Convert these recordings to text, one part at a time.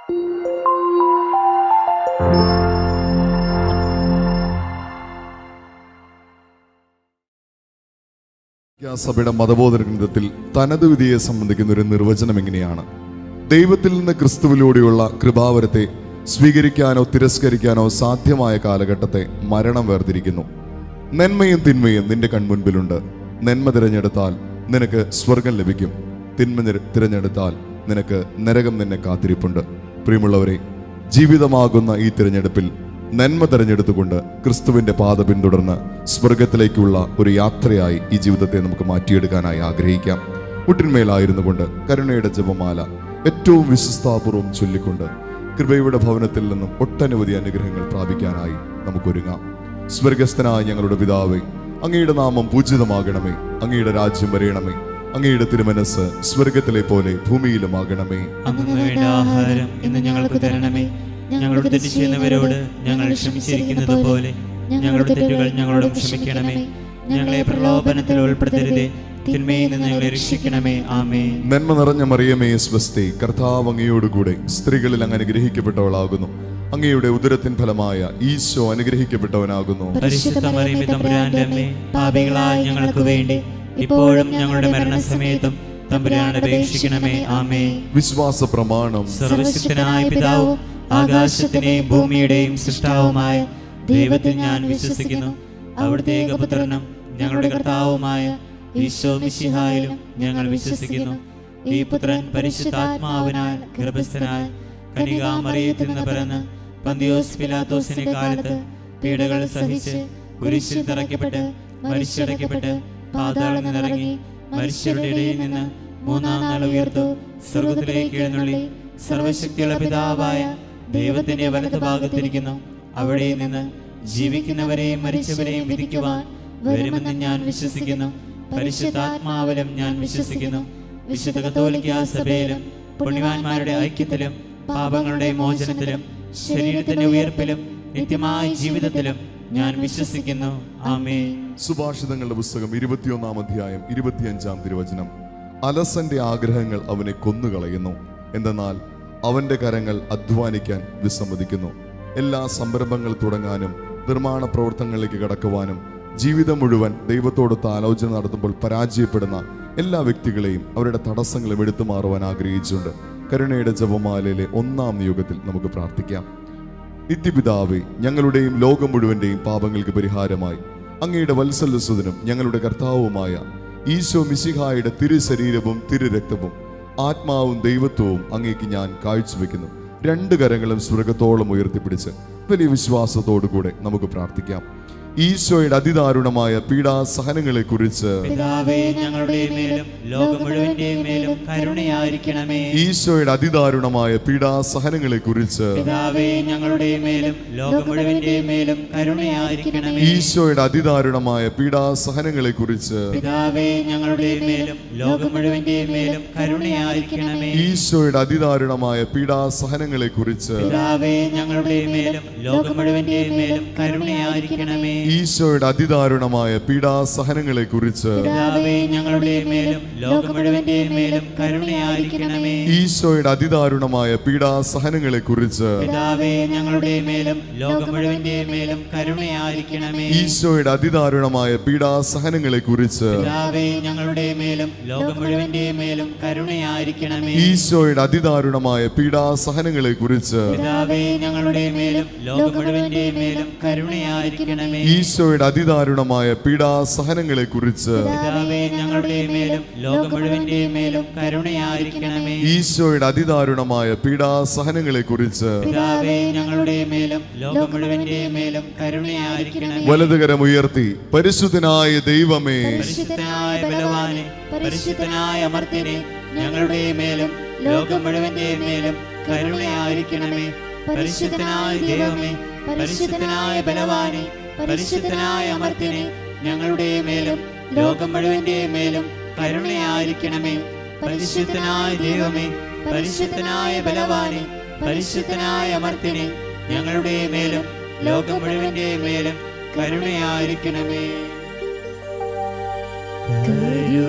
സഭയുടെ മതബോധന ഗ്രന്ഥത്തിൽ തനത് വിധിയെ സംബന്ധിക്കുന്ന ഒരു നിർവചനം എങ്ങനെയാണ് ദൈവത്തിൽ നിന്ന് ക്രിസ്തുവിലൂടെയുള്ള കൃപാവരത്തെ സ്വീകരിക്കാനോ തിരസ്കരിക്കാനോ സാധ്യമായ കാലഘട്ടത്തെ മരണം വേർതിരിക്കുന്നു നന്മയും തിന്മയും നിന്റെ കൺമുൻപിലുണ്ട് നന്മ തിരഞ്ഞെടുത്താൽ നിനക്ക് സ്വർഗം ലഭിക്കും തിന്മ നിര- തിരഞ്ഞെടുത്താൽ നിനക്ക് നരകം നിന്നെ കാത്തിരിപ്പുണ്ട് പ്രിയമുള്ളവരെ ജീവിതമാകുന്ന ഈ തിരഞ്ഞെടുപ്പിൽ നന്മ തിരഞ്ഞെടുത്തുകൊണ്ട് ക്രിസ്തുവിന്റെ പാത പിന്തുടർന്ന് സ്വർഗത്തിലേക്കുള്ള ഒരു യാത്രയായി ഈ ജീവിതത്തെ നമുക്ക് മാറ്റിയെടുക്കാനായി ആഗ്രഹിക്കാം മുട്ടിന്മേലായിരുന്നു കൊണ്ട് കരുണയുടെ ജപമാല ഏറ്റവും വിശ്വസ്താപൂർവം ചൊല്ലിക്കൊണ്ട് കൃപയുടെ ഭവനത്തിൽ നിന്നും ഒട്ടനവധി അനുഗ്രഹങ്ങൾ പ്രാപിക്കാനായി നമുക്കൊരുങ്ങാം സ്വർഗസ്ഥനായ ഞങ്ങളുടെ പിതാവേ അങ്ങയുടെ നാമം പൂജിതമാകണമേ അങ്ങയുടെ രാജ്യം വരയണമേ അങ്ങയുടെ തിരുമനസ് സ്വർഗത്തിലെ പോലെ ഭൂമിയിലുമാകണമേ അന്നു വേണ്ട ആഹാരം ഇന്ന് ഞങ്ങൾക്ക് തരണമേ ഞങ്ങളോട് തെറ്റ് ചെയ്യുന്നവരോട് ഞങ്ങൾ ക്ഷമിച്ചിരിക്കുന്നത് പോലെ ഞങ്ങളുടെ തെറ്റുകൾ ഞങ്ങളോട് ക്ഷമിക്കണമേ ഞങ്ങളെ പ്രലോഭനത്തിൽ ഉൾപ്പെടുത്തരുതേ തിന്മയിൽ നിന്ന് ഞങ്ങളെ രക്ഷിക്കണമേ ആമേ നന്മ നിറഞ്ഞ മറിയമേ സ്വസ്തി കർത്താവ് അങ്ങയോടുകൂടെ സ്ത്രീകളിൽ അങ്ങ് അനുഗ്രഹിക്കപ്പെട്ടവളാകുന്നു അങ്ങയുടെ ഉദരത്തിൻ ഫലമായ ഈശോ അനുഗ്രഹിക്കപ്പെട്ടവനാകുന്നു പരിശുദ്ധ മറിയമേ തമ്പുരാന്റെ അമ്മേ പാപികളായ ഞങ്ങൾക്ക് വേണ്ടി ഇപ്പോഴും ഞങ്ങളുടെ മരണസമയത്തും തമ്പുരാനെ അപേക്ഷിക്കണമേ ആമേ വിശ്വാസ പ്രമാണം സർവശക്തനായ പിതാവും ആകാശത്തിന്റെയും ഭൂമിയുടെയും സൃഷ്ടാവുമായ ദൈവത്തിൽ ഞാൻ വിശ്വസിക്കുന്നു അവിടുത്തെ ഏകപുത്രനും ഞങ്ങളുടെ കർത്താവുമായ ഈശോ മിശിഹായിലും ഞങ്ങൾ വിശ്വസിക്കുന്നു ഈ പുത്രൻ പരിശുദ്ധാത്മാവിനാൽ ഗർഭസ്ഥനായ കനികാമറിയത്തിൽ നിന്ന് പിറന്ന് പന്തിയോസ് പിലാത്തോസിന്റെ കാലത്ത് പീഡകൾ സഹിച്ച് കുരിശിൽ തറയ്ക്കപ്പെട്ട് മരിച്ചടയ്ക്കപ്പെട്ട് പാതാളം നിന്നിറങ്ങി മനുഷ്യരുടെ ഇടയിൽ നിന്ന് മൂന്നാം നാൾ ഉയർത്തു സ്വർഗത്തിലേക്ക് എഴുന്നള്ളി സർവശക്തിയുള്ള പിതാവായ ദൈവത്തിന്റെ വലത്ത് ഭാഗത്തിരിക്കുന്നു അവിടെ നിന്ന് ജീവിക്കുന്നവരെയും മരിച്ചവരെയും വിധിക്കുവാൻ വരുമെന്ന് ഞാൻ വിശ്വസിക്കുന്നു പരിശുദ്ധാത്മാവിലും ഞാൻ വിശ്വസിക്കുന്നു വിശുദ്ധ കത്തോലിക്ക സഭയിലും പുണ്യവാന്മാരുടെ ഐക്യത്തിലും പാപങ്ങളുടെ മോചനത്തിലും ശരീരത്തിന്റെ ഉയർപ്പിലും നിത്യമായ ജീവിതത്തിലും ഞാൻ വിശ്വസിക്കുന്നു ആമേ സുഭാഷിതങ്ങളുടെ പുസ്തകം ഇരുപത്തിയൊന്നാം അധ്യായം ഇരുപത്തിയഞ്ചാം തിരുവചനം അലസന്റെ ആഗ്രഹങ്ങൾ അവനെ കൊന്നുകളയുന്നു എന്തെന്നാൽ അവന്റെ കരങ്ങൾ അധ്വാനിക്കാൻ വിസമ്മതിക്കുന്നു എല്ലാ സംരംഭങ്ങൾ തുടങ്ങാനും നിർമ്മാണ പ്രവർത്തനങ്ങളിലേക്ക് കടക്കുവാനും ജീവിതം മുഴുവൻ ദൈവത്തോടൊത്ത് ആലോചന നടത്തുമ്പോൾ പരാജയപ്പെടുന്ന എല്ലാ വ്യക്തികളെയും അവരുടെ തടസ്സങ്ങളും എടുത്തു മാറുവാൻ ആഗ്രഹിച്ചുകൊണ്ട് കരുണയുടെ ജപമാലയിലെ ഒന്നാം നിയോഗത്തിൽ നമുക്ക് പ്രാർത്ഥിക്കാം നിത്യപിതാവേ ഞങ്ങളുടെയും ലോകം മുഴുവന്റെയും പാപങ്ങൾക്ക് പരിഹാരമായി അങ്ങയുടെ വത്സലസുതനും ഞങ്ങളുടെ കർത്താവുമായ ഈശോ മിശിഹായുടെ തിരുശരീരവും തിരുരക്തവും ആത്മാവും ദൈവത്വവും അങ്ങേക്ക് ഞാൻ കാഴ്ചവെക്കുന്നു രണ്ട് കരങ്ങളും സ്വർഗത്തോളം ഉയർത്തിപ്പിടിച്ച് വലിയ വിശ്വാസത്തോടുകൂടെ നമുക്ക് പ്രാർത്ഥിക്കാം ഈശോയുടെ അതിദാരുണമായ പീഡാസഹനങ്ങളെ കുറിച്ച് പിതാവേ ഞങ്ങളുടെ മേലും ലോകം മുഴുവന്റെയും മേലും കരുണയായിരിക്കണമേ ഈശോയുടെ അതിദാരുണമായ പീഡാസഹനങ്ങളെ കുറിച്ച് പിതാവേ ഞങ്ങളുടെ മേലും ലോകം മുഴുവന്റെയും മേലും കരുണയായിരിക്കണമേ ഈശോയുടെ അതിദാരുണമായ പീഡാസഹനങ്ങളെ കുറിച്ച് പിതാവേ ഞങ്ങളുടെ മേലും ലോകം മുഴുവന്റെയും മേലും കരുണയായിരിക്കണമേ ഈശോയുടെ അതിദാരുണമായ പീഡാസഹനങ്ങളെ കുറിച്ച് പിതാവേ ഞങ്ങളുടെ മേലും ലോകം മുഴുവന്റെയും മേലും കരുണയായിരിക്കണമേ ഈശോയുടെ അതിദാരുണമായ പീഡാസഹനങ്ങളെ കുറിച്ച് പിതാവേ ഞങ്ങളുടെ മേലും ലോകം മുഴുവന്റെയും മേലും കരുണയായിരിക്കണമേ ഈശോയുടെ അതിദാരുണമായ പീഡാസഹനങ്ങളെ കുറിച്ച് പിതാവേ ഞങ്ങളുടെ മേലും ലോകം മുഴുവന്റെയും മേലും കരുണയായിരിക്കണമേ ഈശോയുടെ അതിദാരുണമായ പീഡാസഹനങ്ങളെ കുറിച്ച് പിതാവേ ഞങ്ങളുടെ മേലും ലോകം മുഴുവന്റെയും മേലും കരുണയായിരിക്കണമേ ഈശോയുടെ അതിദാരുണമായ പീഡാസഹനങ്ങളെ കുറിച്ച് പിതാവേ ഞങ്ങളുടെ മേലും ലോകം മുഴുവന്റെയും മേലും കരുണയായിരിക്കണമേ ഈശോയുടെ അതിദാരുണമായ പീഡാസഹനങ്ങളെ കുറിച്ച് പിതാവേ ഞങ്ങളുടെ മേലും ലോകം മുഴുവന്റെയും മേലും കരുണയായിരിക്കണമേ ഈശോയുടെ അതിദാരുണമായ പീഡാസഹനങ്ങളെ കുറിച്ച് പിതാവേ ഞങ്ങളുടെ മേലും ലോകം മുഴുവന്റെയും മേലും കരുണയായിരിക്കണമേ വലതുകരം ഉയർത്തി പരിശുദ്ധനായ ദൈവമേ പരിശുദ്ധനായ ബലവാനെ പരിശുദ്ധനായ അമർത്തിനെ ഞങ്ങളുടെ മേലും ലോകം മുഴുവന്റെയും മേലും കരുണയായിരിക്കണമേ പരിശുദ്ധനായ ദൈവമേ പരിശുദ്ധനായ ബലവാനെ പരിശുദ്ധനായ അമർത്തിനെ ഞങ്ങളുടെ മേലും ലോകം മുഴുവന്റെയും മേലും കരുണയായിരിക്കണമേ പരിശുദ്ധനായ ദൈവമേ പരിശുദ്ധനായ ബലവാനെ പരിശുദ്ധനായ അമർത്തിനെ ഞങ്ങളുടെ മേലും ലോകം മുഴുവന്റെയും മേലും കരുണയായിരിക്കണമേ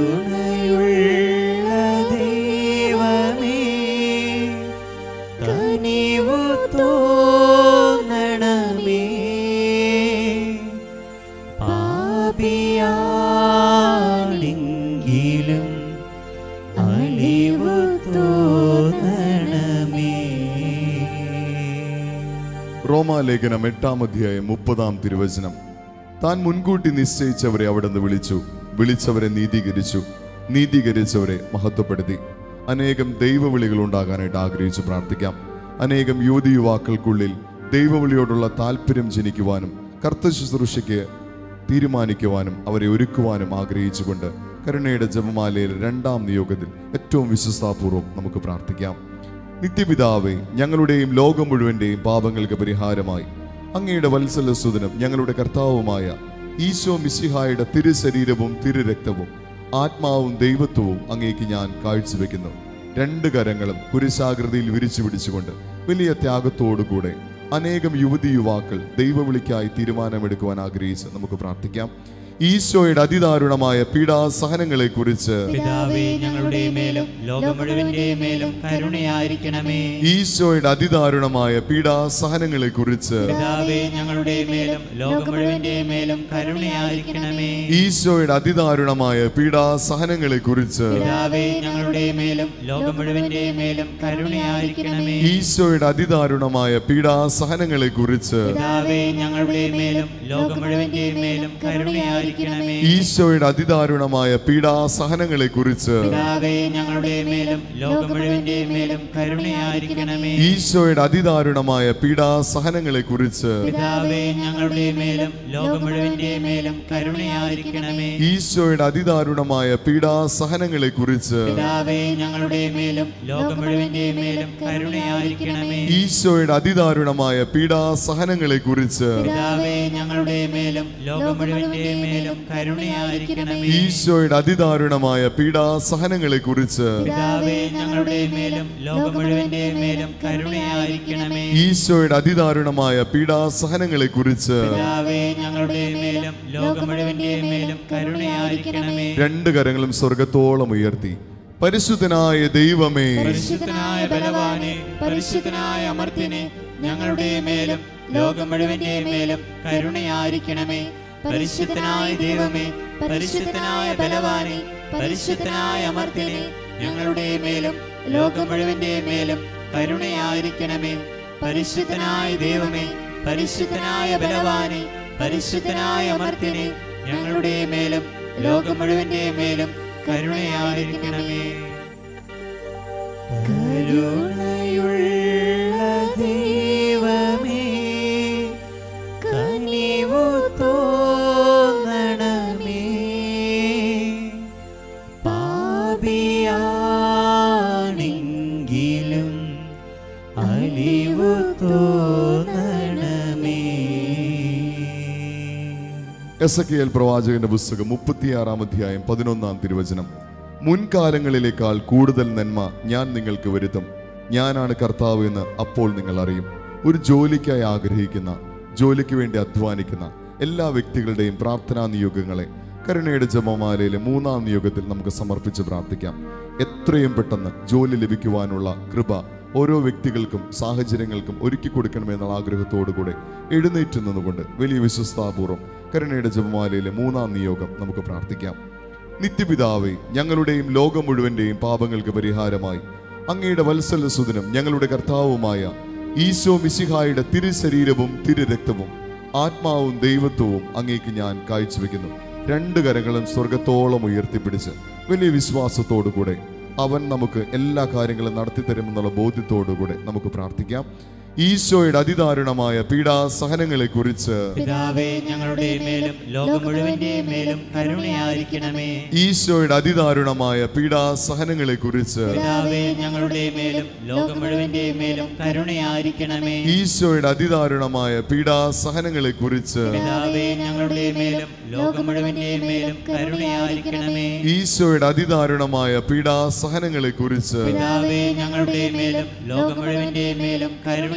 കരുണയുള്ള ദൈവമേ കനിവു തോന്നണമേ പാപിയാണെങ്കിലും അലിവു തോന്നണമേ റോമാലേഖനം എട്ടാം അധ്യായം മുപ്പതാം തിരുവചനം താൻ മുൻകൂട്ടി നിശ്ചയിച്ചവരെ അവിടുന്ന് വിളിച്ചു വിളിച്ചവരെ നീതീകരിച്ചു നീതീകരിച്ചവരെ മഹത്വപ്പെടുത്തി അനേകം ദൈവവിളികൾ ഉണ്ടാകാനായിട്ട് ആഗ്രഹിച്ചു പ്രാർത്ഥിക്കാം അനേകം യുവതി യുവാക്കൾക്കുള്ളിൽ ദൈവവിളിയോടുള്ള താല്പര്യം ജനിക്കുവാനും കർത്ത ശുശ്രൂഷയ്ക്ക് തീരുമാനിക്കുവാനും അവരെ ഒരുക്കുവാനും ആഗ്രഹിച്ചുകൊണ്ട് കരുണയുടെ ജപമാലയിൽ രണ്ടാം നിയോഗത്തിൽ ഏറ്റവും വിശ്വസാപൂർവ്വം നമുക്ക് പ്രാർത്ഥിക്കാം നിത്യപിതാവേ ഞങ്ങളുടെയും ലോകം മുഴുവന്റെയും പാപങ്ങൾക്ക് പരിഹാരമായി അങ്ങയുടെ വത്സലസുതനും ഞങ്ങളുടെ കർത്താവുമായ ഈശോ മിശിഹായുടെ തിരുശരീരവും തിരുരക്തവും ആത്മാവും ദൈവത്വവും അങ്ങേക്ക് ഞാൻ കാഴ്ചവെക്കുന്നു രണ്ട് കരങ്ങളും കുരിശാകൃതിയിൽ വിരിച്ചു പിടിച്ചുകൊണ്ട് വലിയ ത്യാഗത്തോടുകൂടെ അനേകം യുവതി യുവാക്കൾ ദൈവവിളിക്കായി തീരുമാനമെടുക്കുവാൻ ആഗ്രഹിച്ച് നമുക്ക് പ്രാർത്ഥിക്കാം ഈശോയുടെ അതിദാരുണമായ പീഡാസഹനങ്ങളെ കുറിച്ച് പിതാവേ ഞങ്ങളുടെ മേലും ലോകം മുഴുവന്റെ മേലും കരുണയായിരിക്കണമേ ഈശോയുടെ അതിദാരുണമായ പീഡാസഹനങ്ങളെ കുറിച്ച് പിതാവേ ഞങ്ങളുടെ മേലും ലോകം മുഴുവന്റെ മേലും കരുണയായിരിക്കണമേ ഈശോയുടെ അതിദാരുണമായ പീഡാസഹനങ്ങളെ കുറിച്ച് പിതാവേ ഞങ്ങളുടെ മേലും ലോകം മുഴുവന്റെ മേലും കരുണയായിരിക്കണമേ ഈശോയുടെ അതിദാരുണമായ പീഡാസഹനങ്ങളെ കുറിച്ച് പിതാവേ ഞങ്ങളുടെ മേലും ലോകം മുഴുവന്റെ മേലും കരുണയായിരിക്കണമേ ഈശോയുടെ അതിദാരുണമായ പീഡാസഹനങ്ങളെ കുറിച്ച് പിതാവേ ഞങ്ങളുടെ മേലും ലോകം മുഴുവന്റെ മേലും കരുണയായിരിക്കണമേ ഈശോയുടെ അതിദാരുണമായ പീഡാസഹനങ്ങളെ കുറിച്ച് പിതാവേ ഞങ്ങളുടെ മേലും ലോകം മുഴുവന്റെ മേലും കരുണയായിരിക്കണമേ ഈശോയുടെ അതിദാരുണമായ പീഡാസഹനങ്ങളെ കുറിച്ച് പിതാവേ ഞങ്ങളുടെ മേലും ലോകം മുഴുവന്റെ മേലും കരുണയായിരിക്കണമേ ഈശോയുടെ അതിദാരുണമായ പീഡാസഹനങ്ങളെ കുറിച്ച് പിതാവേ ഞങ്ങളുടെ മേലും ലോകം മുഴുവന്റെ മേലും കരുണയായിരിക്കണമേ ഈശോയുടെ അതിദാരുണമായ പീഡാസഹനങ്ങളെ കുറിച്ച് പിതാവേ ഞങ്ങളുടെ മേലും ലോകം മുഴുവന്റെ മേലും കരുണയായിരിക്കണമേ ഈശോയുടെ അതിദാരുണമായ പീഡാസഹനങ്ങളെ കുറിച്ച് പിതാവേ ഞങ്ങളുടെ മേലും ലോകം മുഴുവന്റെ മേലും കരുണയായിരിക്കണമേ രണ്ട് കരങ്ങളും സ്വർഗത്തോളം ഉയർത്തി പരിശുദ്ധനായ ദൈവമേ പരിശുദ്ധനായ ബലവാനെ പരിശുദ്ധനായ അമർത്തിനെ ഞങ്ങളുടെ മേലും ലോകം മുഴുവന്റെ മേലും കരുണയായിരിക്കണമേ പരിശുദ്ധനായ ദൈവമേ പരിശുദ്ധനായ ബലവാനെ പരിശുദ്ധനായ അമർത്തിനെ ഞങ്ങളുടെ മേലും ലോകം മുഴുവന്റെ മേലും കരുണയായിരിക്കണമേ പരിശുദ്ധനായ ദൈവമേ പരിശുദ്ധനായ ബലവാനെ പരിശുദ്ധനായ അമർത്തിനെ ഞങ്ങളുടെ മേലും ലോകം മുഴുവന്റെ മേലും കരുണയായിരിക്കണമേ കരുണയുള്ള ദൈവമേ കനിവു തോന്നണമേ പാപിയാണെങ്കിലും അലിവു തോന്നണമേ എസ് എ പ്രവാചകന്റെ പുസ്തകം മുപ്പത്തിയാറാം അധ്യായം പതിനൊന്നാം തിരുവചനം മുൻകാലങ്ങളിലേക്കാൾ കൂടുതൽ നന്മ ഞാൻ നിങ്ങൾക്ക് വരുത്തും ഞാനാണ് കർത്താവ് എന്ന് അപ്പോൾ നിങ്ങൾ അറിയും ഒരു ജോലിക്കായി ആഗ്രഹിക്കുന്ന ജോലിക്ക് വേണ്ടി അധ്വാനിക്കുന്ന എല്ലാ വ്യക്തികളുടെയും പ്രാർത്ഥനാ നിയോഗങ്ങളെ കരുണയുടെ ജപമാലയിലെ മൂന്നാം നിയോഗത്തിൽ നമുക്ക് സമർപ്പിച്ച് പ്രാർത്ഥിക്കാം എത്രയും പെട്ടെന്ന് ജോലി ലഭിക്കുവാനുള്ള കൃപ ഓരോ വ്യക്തികൾക്കും സാഹചര്യങ്ങൾക്കും ഒരുക്കി കൊടുക്കണമെന്നുള്ള ആഗ്രഹത്തോടുകൂടെ എഴുന്നേറ്റ് നിന്നുകൊണ്ട് വലിയ വിശ്വസ്താപൂർവ്വം കരുണയുടെ ജപമാലയിലെ മൂന്നാം നിയോഗം നമുക്ക് പ്രാർത്ഥിക്കാം നിത്യപിതാവേ ഞങ്ങളുടെയും ലോകം മുഴുവന്റെയും പാപങ്ങൾക്ക് പരിഹാരമായി അങ്ങയുടെ വത്സലസുതനും ഞങ്ങളുടെ കർത്താവുമായ ഈശോ മിശിഹായുടെ തിരുശരീരവും തിരുരക്തവും ആത്മാവും ദൈവത്വവും അങ്ങേക്ക് ഞാൻ കാഴ്ചവെക്കുന്നു രണ്ട് കരങ്ങളും സ്വർഗത്തോളം ഉയർത്തിപ്പിടിച്ച് വലിയ വിശ്വാസത്തോടുകൂടെ അവൻ നമുക്ക് എല്ലാ കാര്യങ്ങളും നടത്തി തരുമെന്നുള്ള ബോധ്യത്തോടുകൂടെ നമുക്ക് പ്രാർത്ഥിക്കാം ഈശോയുടെ അതിദാരുണമായ പീഡാസഹനങ്ങളെ കുറിച്ച് പിതാവേ ഞങ്ങളുടെ മേലും ലോകം മുഴുവന്റെ മേലും കരുണയായിരിക്കണമേ ഈശോയുടെ അതിദാരുണമായ പീഡാസഹനങ്ങളെ കുറിച്ച് പിതാവേ ഞങ്ങളുടെ മേലും ലോകം മുഴുവന്റെ മേലും കരുണയായിരിക്കണമേ ഈശോയുടെ അതിദാരുണമായ പീഡാസഹനങ്ങളെ കുറിച്ച് പിതാവേ ഞങ്ങളുടെ മേലും ലോകം മുഴുവന്റെ മേലും കരുണയായിരിക്കണമേ ഈശോയുടെ അതിദാരുണമായ പീഡാസഹനങ്ങളെ കുറിച്ച് പിതാവേ ഞങ്ങളുടെ മേലും ലോകം മുഴുവന്റെ മേലും കരുണയായിരിക്കണമേ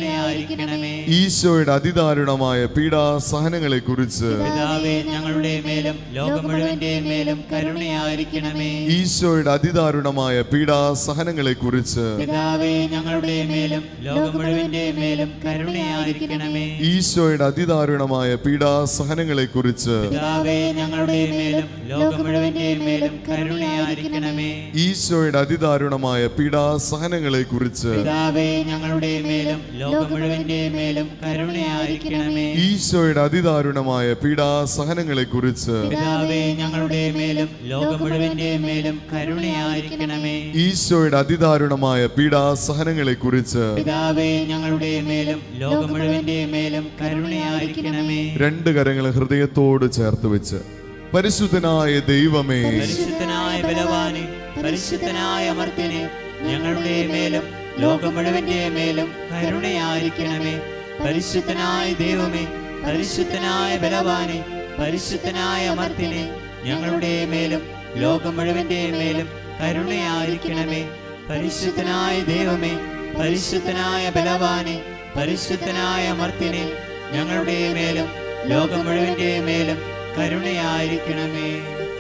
കരുണയായിരിക്കണമേ ഈശോയുടെ അതിദാരുണമായ പീഡാസഹനങ്ങളെ കുറിച്ച് പിതാവേ ഞങ്ങളുടെ മേലും ലോകം മുഴുവന്റെ മേലും കരുണയായിരിക്കണമേ ഈശോയുടെ അതിദാരുണമായ പീഡാസഹനങ്ങളെ കുറിച്ച് പിതാവേ ഞങ്ങളുടെ മേലും ലോകം മുഴുവന്റെ മേലും കരുണയായിരിക്കണമേ ഈശോയുടെ അതിദാരുണമായ പീഡാസഹനങ്ങളെ കുറിച്ച് പിതാവേ ഞങ്ങളുടെ മേലും ലോകം മുഴുവന്റെ മേലും കരുണയായിരിക്കണമേ ഈശോയുടെ അതിദാരുണമായ പീഡാസഹനങ്ങളെ കുറിച്ച് പിതാവേ ഞങ്ങളുടെ മേലും ലോകം മുഴുവന്റെ മേലും കരുണയായിരിക്കണമേ ഈശോയുടെ അതിദാരുണമായ പീഡാസഹനങ്ങളെ കുറിച്ച് പിതാവേ ഞങ്ങളുടെ മേലും ലോകം മുഴുവന്റെ മേലും കരുണയായിരിക്കണമേ ഈശോയുടെ അതിദാരുണമായ പീഡാസഹനങ്ങളെ കുറിച്ച് പിതാവേ ഞങ്ങളുടെ മേലും ലോകം മുഴുവന്റെ മേലും കരുണയായിരിക്കണമേ രണ്ട് കരങ്ങൾ ഹൃദയത്തോട് ചേർത്ത് വെച്ച് പരിശുദ്ധനായ ദൈവമേ പരിശുദ്ധനായ ബലവാനെ പരിശുദ്ധനായ അമർത്യനെ ഞങ്ങളുടെ മേലും ലോകം മുഴുവന്റെ മേലും കരുണയായിരിക്കണമേ പരിശുദ്ധനായ ദൈവമേ പരിശുദ്ധനായ ബലവാനെ പരിശുദ്ധനായ അമർത്യനെ ഞങ്ങളുടെ മേലും ലോകം മുഴുവന്റെ മേലും കരുണയായിരിക്കണമേ പരിശുദ്ധനായ ദൈവമേ പരിശുദ്ധനായ ബലവാനെ പരിശുദ്ധനായ അമർത്യനെ ഞങ്ങളുടെ മേലും ലോകം മുഴുവന്റെ മേലും കരുണയായിരിക്കണമേ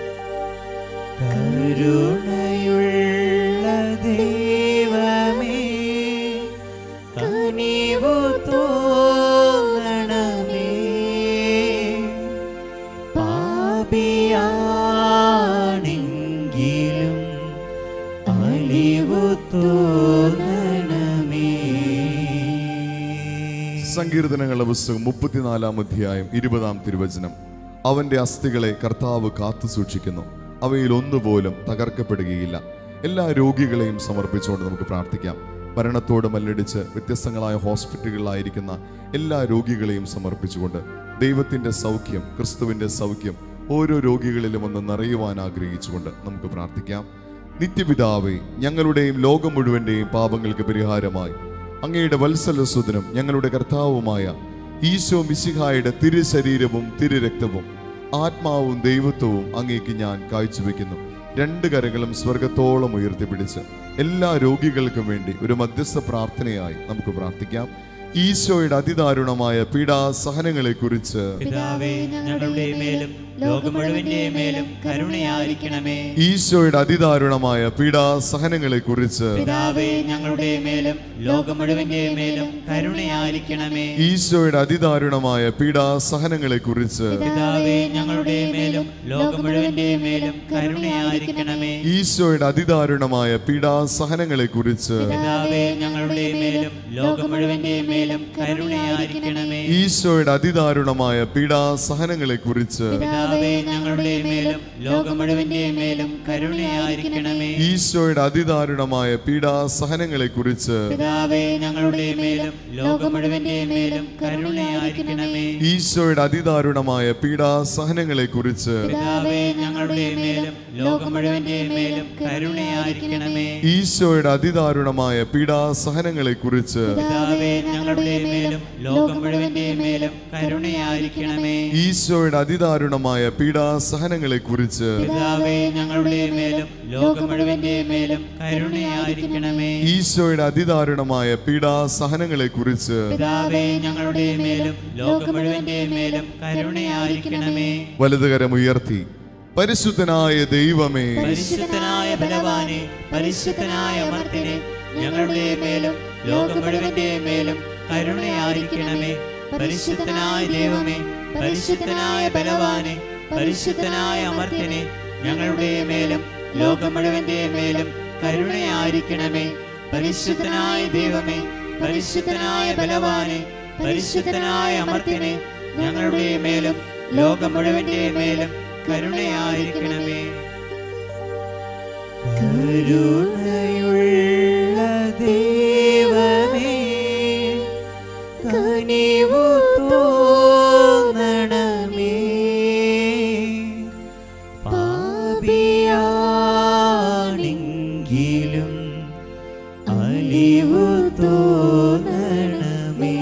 കരുണയുള്ള ദൈവമേ കനിവു തോന്നണമേ പാപിയാണെങ്കിലും അലിവു തോന്നണമേ സങ്കീർത്തനങ്ങളുടെ പുസ്തകം മുപ്പത്തിനാലാം അധ്യായം ഇരുപതാം തിരുവചനം അവന്റെ അസ്ഥികളെ കർത്താവ് കാത്തു സൂക്ഷിക്കുന്നു അവയിൽ ഒന്നുപോലും തകർക്കപ്പെടുകയില്ല എല്ലാ രോഗികളെയും സമർപ്പിച്ചുകൊണ്ട് നമുക്ക് പ്രാർത്ഥിക്കാം മരണത്തോട് മല്ലടിച്ച് വ്യത്യസ്തങ്ങളായ ഹോസ്പിറ്റലുകളിലായിരിക്കുന്ന എല്ലാ രോഗികളെയും സമർപ്പിച്ചുകൊണ്ട് ദൈവത്തിന്റെ സൗഖ്യം ക്രിസ്തുവിന്റെ സൗഖ്യം ഓരോ രോഗികളിലും ഒന്ന് നിറയുവാൻ ആഗ്രഹിച്ചുകൊണ്ട് നമുക്ക് പ്രാർത്ഥിക്കാം നിത്യപിതാവേ ഞങ്ങളുടെയും ലോകം മുഴുവന്റെയും പാപങ്ങൾക്ക് പരിഹാരമായി അങ്ങയുടെ വത്സലസുതനും ഞങ്ങളുടെ കർത്താവുമായ ഈശോ മിശിഹായുടെ തിരുശരീരവും തിരുരക്തവും ആത്മാവും ദൈവത്വവും അങ്ങേക്ക് ഞാൻ കാഴ്ചവെക്കുന്നു രണ്ട് കരകളും സ്വർഗത്തോളം ഉയർത്തിപ്പിടിച്ച് എല്ലാ രോഗികൾക്കും വേണ്ടി ഒരു മധ്യസ്ഥ പ്രാർത്ഥനയായി നമുക്ക് പ്രാർത്ഥിക്കാം ഈശോയുടെ അതിദാരുണമായ പീഡാസഹനങ്ങളെ കുറിച്ച് പിതാവേ ഞങ്ങളുടെ മേലും ലോകം മുഴുവന്റെ മേലും കരുണയായിരിക്കണമേ ഈശോയുടെ അതിദാരുണമായ പീഡാസഹനങ്ങളെ കുറിച്ച് പിതാവേ ഞങ്ങളുടെ മേലും ലോകം മുഴുവന്റെ മേലും കരുണയായിരിക്കണമേ ഈശോയുടെ അതിദാരുണമായ പീഡാസഹനങ്ങളെ കുറിച്ച് പിതാവേ ഞങ്ങളുടെ മേലും ലോകം മുഴുവന്റെ മേലും കരുണയായിരിക്കണമേ ഈശോയുടെ അതിദാരുണമായ പീഡാസഹനങ്ങളെ കുറിച്ച് പിതാവേ ഞങ്ങളുടെ മേലും ലോകം മുഴുവന്റെ മേലും കരുണയായിരിക്കണമേ ഈശോയുടെ അതിദാരുണമായ പീഡാസഹനങ്ങളെ കുറിച്ച് പിതാവേ ഞങ്ങളുടെ മേലും ലോകം മുഴുവന്റെ മേലും കരുണയായിരിക്കണമേ ഈശോയുടെ അതിദാരുണമായ പീഡാസഹനങ്ങളെ കുറിച്ച് പിതാവേ ഞങ്ങളുടെ മേലും ലോകം മുഴുവന്റെ മേലും കരുണയായിരിക്കണമേ ഈശോയുടെ അതിദാരുണമായ പീഡാസഹനങ്ങളെ കുറിച്ച് പിതാവേ ഞങ്ങളുടെ മേലും ലോകം മുഴുവന്റെ മേലും കരുണയായിരിക്കണമേ ഈശോയുടെ അതിദാരുണമായ പീഡാസഹനങ്ങളെ കുറിച്ച് പിതാവേ ഞങ്ങളുടെ മേലും ലോകം മുഴുവന്റെ മേലും കരുണയായിരിക്കണമേ ഈശോയുടെ അതിദാരുണമായ പീഡാസഹനങ്ങളെ കുറിച്ച് പിതാവേ ഞങ്ങളുടെ മേലും ലോകം മുഴുവന്റെ മേലും കരുണയായിരിക്കണമേ ഈശോയുടെ അതിദാരുണമായ പീഡാസഹനങ്ങളെ കുറിച്ച് പിതാവേ ഞങ്ങളുടെ മേലും ലോകം മുഴുവന്റെ മേലും കരുണയായിരിക്കണമേ വലതുകരം ഉയർത്തി പരിശുദ്ധനായ ദൈവമേ പരിശുദ്ധനായ ബലവാനെ പരിശുദ്ധനായ അമർത്തിനെ ഞങ്ങളുടെ മേലും ലോകം മുഴുവന്റെ മേലും കരുണയായിരിക്കണമേ പരിശുദ്ധനായ ദൈവമേ പരിശുദ്ധനായ ബലവാനെ പരിശുദ്ധനായ അമർത്തിനെ ഞങ്ങളുടെ മേലും ലോകം മുഴുവന്റെ മേലും കരുണയായിരിക്കണമേ പരിശുദ്ധനായ ദൈവമേ പരിശുദ്ധനായ ബലവാനെ പരിശുദ്ധനായ അമർത്തിനെ ഞങ്ങളുടെ മേലും ലോകം മുഴുവന്റെ മേലും കരുണയായിരിക്കണമേ കരുണയുള്ള ദൈവമേ കനിവു തോന്നണമേ പാപിയാണെങ്കിലും അലിവു തോന്നണമേ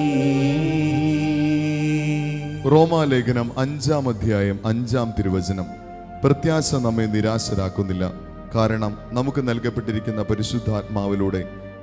റോമാലേഖനം അഞ്ചാം അധ്യായം അഞ്ചാം തിരുവചനം പ്രത്യാശ നമ്മെ നിരാശരാക്കുന്നില്ല കാരണം നമുക്ക് നൽകപ്പെട്ടിരിക്കുന്ന പരിശുദ്ധാത്മാവിലൂടെ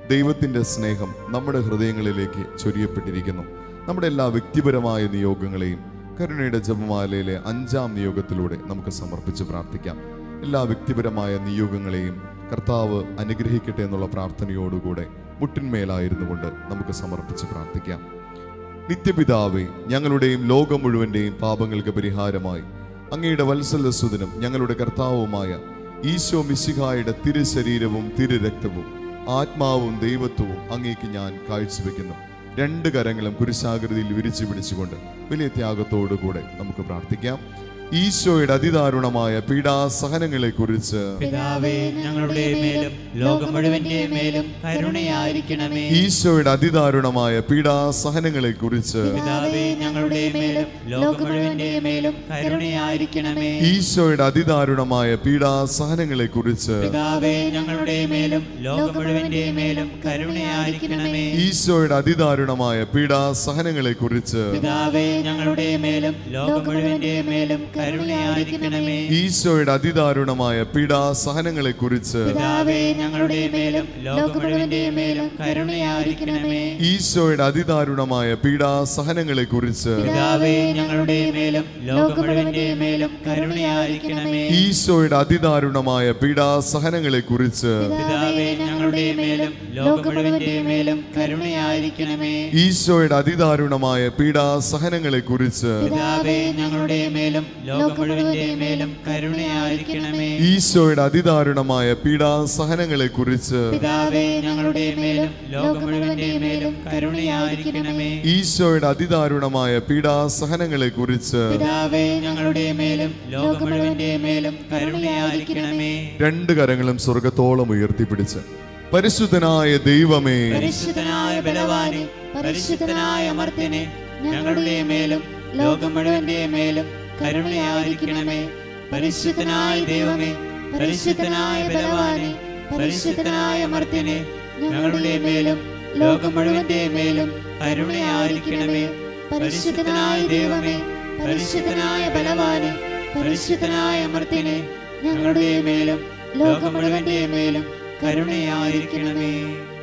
ദൈവത്തിൻ്റെ സ്നേഹം നമ്മുടെ ഹൃദയങ്ങളിലേക്ക് ചൊരിയപ്പെട്ടിരിക്കുന്നു നമ്മുടെ എല്ലാ വ്യക്തിപരമായ നിയോഗങ്ങളെയും കരുണയുടെ ജപമാലയിലെ അഞ്ചാം നിയോഗത്തിലൂടെ നമുക്ക് സമർപ്പിച്ച് പ്രാർത്ഥിക്കാം എല്ലാ വ്യക്തിപരമായ നിയോഗങ്ങളെയും കർത്താവ് അനുഗ്രഹിക്കട്ടെ എന്നുള്ള പ്രാർത്ഥനയോടുകൂടെ മുട്ടിന്മേലായിരുന്നു കൊണ്ട് നമുക്ക് സമർപ്പിച്ച് പ്രാർത്ഥിക്കാം നിത്യപിതാവേ ഞങ്ങളുടെയും ലോകം മുഴുവന്റെയും പാപങ്ങൾക്ക് പരിഹാരമായി അങ്ങയുടെ വത്സലസുദിനും ഞങ്ങളുടെ കർത്താവുമായ ഈശോ മിശിഹായുടെ തിരുശരീരവും തിരുരക്തവും ആത്മാവും ദൈവത്വവും അങ്ങേക്ക് ഞാൻ കാഴ്ചവെക്കുന്നു രണ്ട് കരങ്ങളും കുരിശാകൃതിയിൽ വിരിച്ചു പിടിച്ചുകൊണ്ട് വലിയ ത്യാഗത്തോടുകൂടെ നമുക്ക് പ്രാർത്ഥിക്കാം ഈശോയുടെ അതിദാരുണമായ പീഡാസഹനങ്ങളെ കുറിച്ച് പിതാവേ ഞങ്ങളുടെ മേലും ലോകം മുഴുവന്റെ മേലും കരുണയായിരിക്കണമേ ഈശോയുടെ അതിദാരുണമായ പീഡാസഹനങ്ങളെ കുറിച്ച് പിതാവേ ഞങ്ങളുടെ മേലും ലോകം മുഴുവന്റെ മേലും കരുണയായിരിക്കണമേ ഈശോയുടെ അതിദാരുണമായ പീഡാസഹനങ്ങളെ കുറിച്ച് പിതാവേ ഞങ്ങളുടെ മേലും ലോകം മുഴുവന്റെ മേലും കരുണയായിരിക്കണമേ ഈശോയുടെ അതിദാരുണമായ പീഡാസഹനങ്ങളെ കുറിച്ച് പിതാവേ ഞങ്ങളുടെ മേലും ലോകം മുഴുവന്റെ മേലും കരുണയായിരിക്കണമേ ഈശോയുടെ അതിദാരുണമായ പീഡാസഹനങ്ങളെ കുറിച്ച് പിതാവേ ഞങ്ങളുടെ മേലും ലോകം മുഴുവന്റെ മേലും കരുണയായിരിക്കണമേ ഈശോയുടെ അതിദാരുണമായ പീഡാസഹനങ്ങളെ കുറിച്ച് പിതാവേ ഞങ്ങളുടെ മേലും ലോകം മുഴുവന്റെ മേലും കരുണയായിരിക്കണമേ ഈശോയുടെ അതിദാരുണമായ പീഡാസഹനങ്ങളെ കുറിച്ച് പിതാവേ ഞങ്ങളുടെ മേലും ലോകം മുഴുവന്റെ മേലും കരുണയായിരിക്കണമേ ഈശോയുടെ അതിദാരുണമായ പീഡാസഹനങ്ങളെ കുറിച്ച് പിതാവേ ഞങ്ങളുടെ മേലും ലോകം മുഴുവന്റെ മേലും കരുണയായിരിക്കണമേ ഈശോയുടെ അതിദാരുണമായ പീഡാസഹനങ്ങളെ കുറിച്ച് പിതാവേ ഞങ്ങളുടെ മേലും ലോകം മുഴുവന്റെ മേലും കരുണയായിരിക്കണമേ ഈശോയുടെ അതിദാരുണമായ പീഡാസഹനങ്ങളെ കുറിച്ച് പിതാവേ ഞങ്ങളുടെ മേലും ലോകം മുഴുവന്റെ മേലും കരുണയായിരിക്കണമേ രണ്ട് കരങ്ങളും സ്വർഗത്തോളം ഉയർത്തിപ്പിടിച്ച് പരിശുദ്ധനായ ദൈവമേ പരിശുദ്ധനായ ബലവാനെ പരിശുദ്ധനായ അമർത്യനെ ഞങ്ങളുടെ മേലും ലോകം മുഴുവന്റെ മേലും കരുണയായിരിക്കണമേ പരിശുദ്ധനായ ദൈവമേ പരിശുദ്ധനായ ബലവാനെ പരിശുദ്ധനായ അമർത്യനെ ഞങ്ങളുടെ മേലും ലോകം മുഴുവന്റെ മേലും കരുണയായിരിക്കണമേ പരിശുദ്ധനായ ദൈവമേ പരിശുദ്ധനായ ബലവാനെ പരിശുദ്ധനായ അമർത്യനെ ഞങ്ങളുടെ മേലും ലോകം മുഴുവന്റെ മേലും കരുണയായിരിക്കണമേ